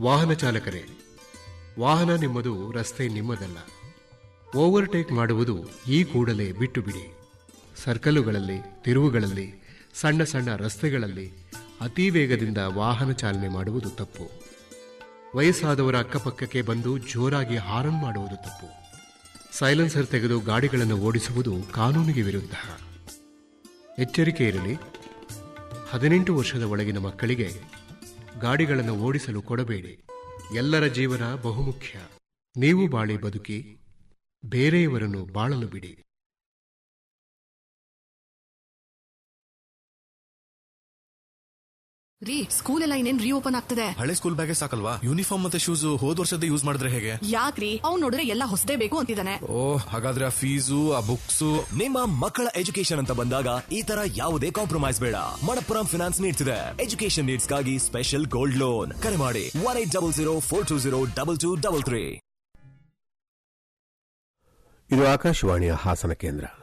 ವಾಹನ ಚಾಲಕರೇ ವಾಹನ ನಿಮ್ಮದು ರಸ್ತೆ ನಿಮ್ಮದಲ್ಲ ಓವರ್ಟೇಕ್ ಮಾಡುವುದು ಈ ಕೂಡಲೇ ಬಿಟ್ಟು ಬಿಡಿ ಸರ್ಕಲುಗಳಲ್ಲಿ ತಿರುವುಗಳಲ್ಲಿ ಸಣ್ಣ ಸಣ್ಣ ರಸ್ತೆಗಳಲ್ಲಿ ಅತಿ ವೇಗದಿಂದ ವಾಹನ ಚಾಲನೆ ಮಾಡುವುದು ತಪ್ಪು ವಯಸ್ಸಾದವರ ಅಕ್ಕಪಕ್ಕಕ್ಕೆ ಬಂದು ಜೋರಾಗಿ ಹಾರನ್ ಮಾಡುವುದು ತಪ್ಪು ಸೈಲೆನ್ಸರ್ ತೆಗೆದು ಗಾಡಿಗಳನ್ನು ಓಡಿಸುವುದು ಕಾನೂನಿಗೆ ವಿರುದ್ಧ ಎಚ್ಚರಿಕೆ ಇರಲಿ ಹದಿನೆಂಟು ವರ್ಷದ ಒಳಗಿನ ಮಕ್ಕಳಿಗೆ ಗಾಡಿಗಳನ್ನು ಓಡಿಸಲು ಕೊಡಬೇಡಿ ಎಲ್ಲರ ಜೀವನ ಬಹುಮುಖ್ಯ ನೀವು ಬಾಳಿ ಬದುಕಿ ಬೇರೆಯವರನ್ನು ಬಾಳಲು ಬಿಡಿ ರೀ ಸ್ಕೂಲ್ ಎಲ್ಲ ಇನ್ನೇನ್ ರೀಓಪನ್ ಆಗ್ತದೆ ಹಳೆ ಸ್ಕೂಲ್ ಬ್ಯಾಗೇ ಸಾಕಲ್ವಾ ಯೂನಿಫಾರ್ಮ್ ಮತ್ತೆ ಶೂಸ್ ಹೋದ್ ವರ್ಷದ ಯೂಸ್ ಮಾಡಿದ್ರೆ ಹೇಗೆ ಯಾಕ್ರಿ ಅವ್ನ್ ನೋಡಿದ್ರೆ ಎಲ್ಲ ಹೊಸದೇ ಬೇಕು ಅಂತಿದ್ದಾನೆ ಓ ಹಾಗಾದ್ರೆ ಆ ಫೀಸು ಆ ಬುಕ್ಸ್ ನಿಮ್ಮ ಮಕ್ಕಳ ಎಜುಕೇಶನ್ ಅಂತ ಬಂದಾಗ ಈ ತರ ಯಾವುದೇ ಕಾಂಪ್ರಮೈಸ್ ಬೇಡ ಮಣಪ್ಪುರಂ ಫಿನಾನ್ಸ್ ನೀಡ್ಸ್ ಇದೆ ಎಜುಕೇಶನ್ ನೀಡ್ಸ್ ಗಾಗಿ ಸ್ಪೆಷಲ್ ಗೋಲ್ಡ್ ಲೋನ್ ಕರೆ ಮಾಡಿ one eight double zero four two zero double two double three ಇದು ಆಕಾಶವಾಣಿಯ ಹಾಸನ ಕೇಂದ್ರ